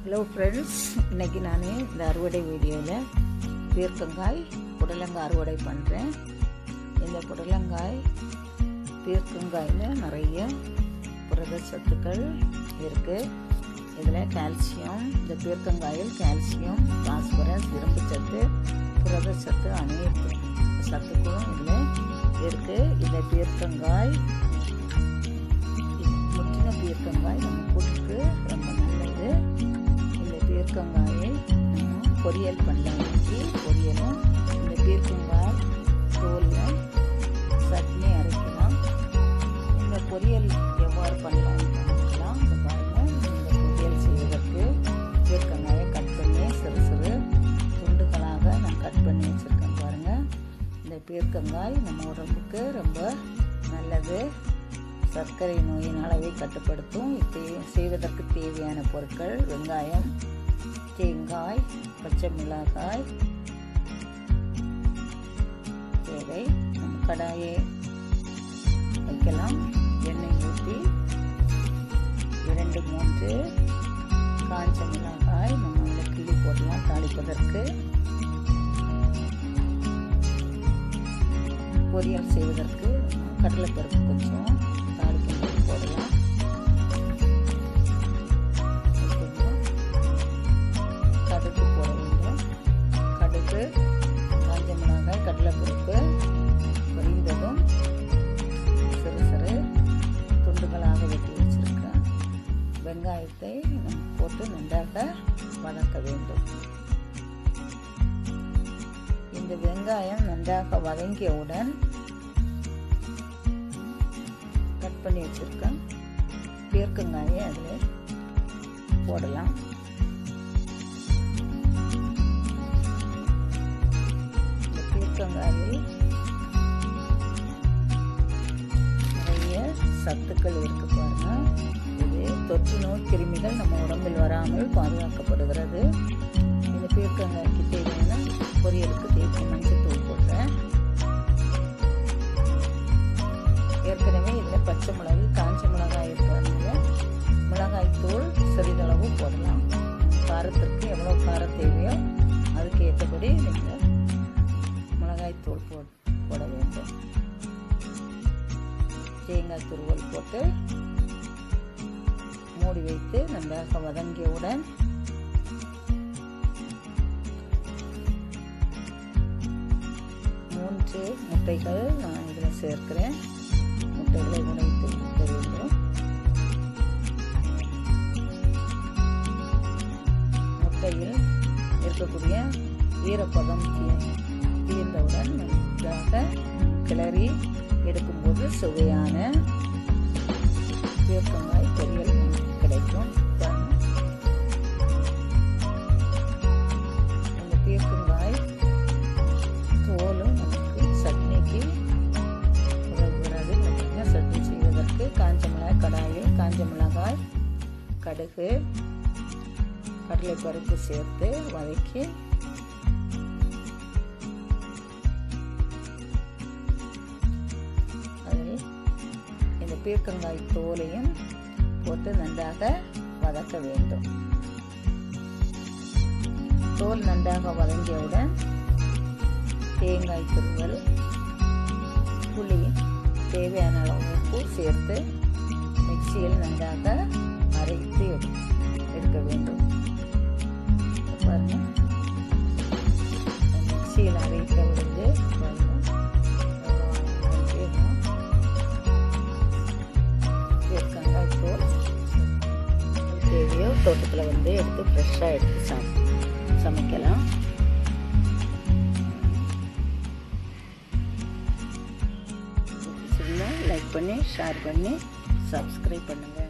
hello friends இன்றைக்கி நான் இந்த அறுவடை வீடியோவில் பீர்க்கங்காய் புடலங்காய் அறுவடை பண்ணுறேன் இந்த புடலங்காய் பீர்க்கங்காயில் நிறைய புரத சத்துக்கள் இருக்குது இதில் கால்சியம் இந்த பீர்க்கங்காயில் கால்சியம் பாஸ்பரஸ் இரும்பு சத்து புரத சத்து அனைத்து சத்துக்களும் இதில் இருக்குது இந்த பீர்க்கங்காய் முற்றின பீர்க்கங்காய் நம்ம கூட்டுக்கு ரொம்ப நல்லது இந்த பீர்க்கங்காயை நம்ம பொரியல் பண்ணலாம் இன்னைக்கு பொரியலும் இந்த பீர்க்கங்காய் தோலில் சட்னி அரைக்கலாம் இந்த பொரியல் எவ்வாறு பண்ணலாம்னு பார்க்கலாம் இந்த பாருங்கள் இந்த பொரியல் செய்வதற்கு பீர்க்கங்காயை கட் பண்ணி சிறு சிறு துண்டுகளாக நான் கட் பண்ணி வச்சுருக்கேன் பாருங்கள் இந்த பீர்க்கங்காய் நம்ம உடம்புக்கு ரொம்ப நல்லது சர்க்கரை நோயின் அளவை கட்டுப்படுத்தும் இது செய்வதற்கு தேவையான பொருட்கள் வெங்காயம் தேங்காய் பச்சை மிளகாய் தேவை நம்ம கடாயை வைக்கலாம் எண்ணெய் ஊற்றி இரண்டு மூன்று காஞ்ச மிளகாய் நம்ம அதில் கிள்ளி போடலாம் தாளிப்பதற்கு பொரியல் செய்வதற்கு கடலைப்பருப்பு கொஞ்சம் தாளிக்கும் போது போடலாம் கொஞ்சம் கடுகு போட வேண்டும் கடுகு காஞ்ச மிளகாய் கடலைப்பருப்பு பொரிந்ததும் சிறு சிறு துண்டுகளாக வெட்டி வச்சிருக்கேன் வெங்காயத்தை நம்ம போட்டு நன்றாக வதக்க வேண்டும் இந்த வெங்காயம் நன்றாக வதங்கியவுடன் கட் பண்ணி வச்சிருக்கேன் பீர்க்கங்காயை அதில் போடலாம் இந்த பீர்க்கங்காயில் நிறைய சத்துக்கள் இருக்கு பாருங்க இது தொற்று நோய் கிருமிகள் நம்ம உடம்பில் வராமல் பாதுகாக்கப்படுகிறது இந்த பீர்க்கங்காய்க்கு தேவையான பொரியலுக்கு தேவை மஞ்சள் தூள் போடுறேன் ஏற்கனவே இதில் பச்சை மிளகு காஞ்ச மிளகாய் இருக்கிறதுனால மிளகாய் தூள் சிறிதளவு போடலாம் காரத்திற்கு எவ்வளோ காரம் தேவையோ அதுக்கு ஏற்றபடி நீங்கள் மிளகாய் தூள் போ போட வேண்டும் தேங்காய் துருவல் போட்டு மூடி வைத்து நன்றாக வதங்கியவுடன் மூன்று முட்டைகள் நான் இதில் சேர்க்கிறேன் முட்டைகளை உடைத்து ஊற்ற வேண்டும் முட்டையில் இருக்கக்கூடிய ஈரப்பதம் தீர்ந்தவுடன் நன்றாக கிளறி எடுக்கும்போது சுவையான பீர்க்கங்காய் பொரியல் கிடைக்கும் இந்த பீர்க்கங்காய் தோலும் நமக்கு சட்னிக்கு உதவுகிறது பார்த்தீங்கன்னா சட்னி செய்வதற்கு காஞ்ச மிளகாய் கடாயில் காஞ்ச மிளகாய் கடுகு கடலை பருப்பு சேர்த்து வதக்கி அதில் இந்த பீர்க்கங்காய் தோலையும் போட்டு நன்றாக வதக்க வேண்டும் தோல் நன்றாக வதங்கியவுடன் தேங்காய் துருவல் புளி தேவையான அளவு உப்பு சேர்த்து மிக்சியில் நன்றாக அரைத்து எடுக்க வேண்டும் பாருங்க மிக்சியில் அரைத்த விழுந்து தேங்காய் தோல் தேவையோ தோட்டத்தில் வந்து எடுத்து ஃப்ரெஷ்ஷாக எடுத்து சம் சமைக்கலாம் லைக் பண்ணி ஷேர் பண்ணி சப்ஸ்கிரைப் பண்ணுங்கள்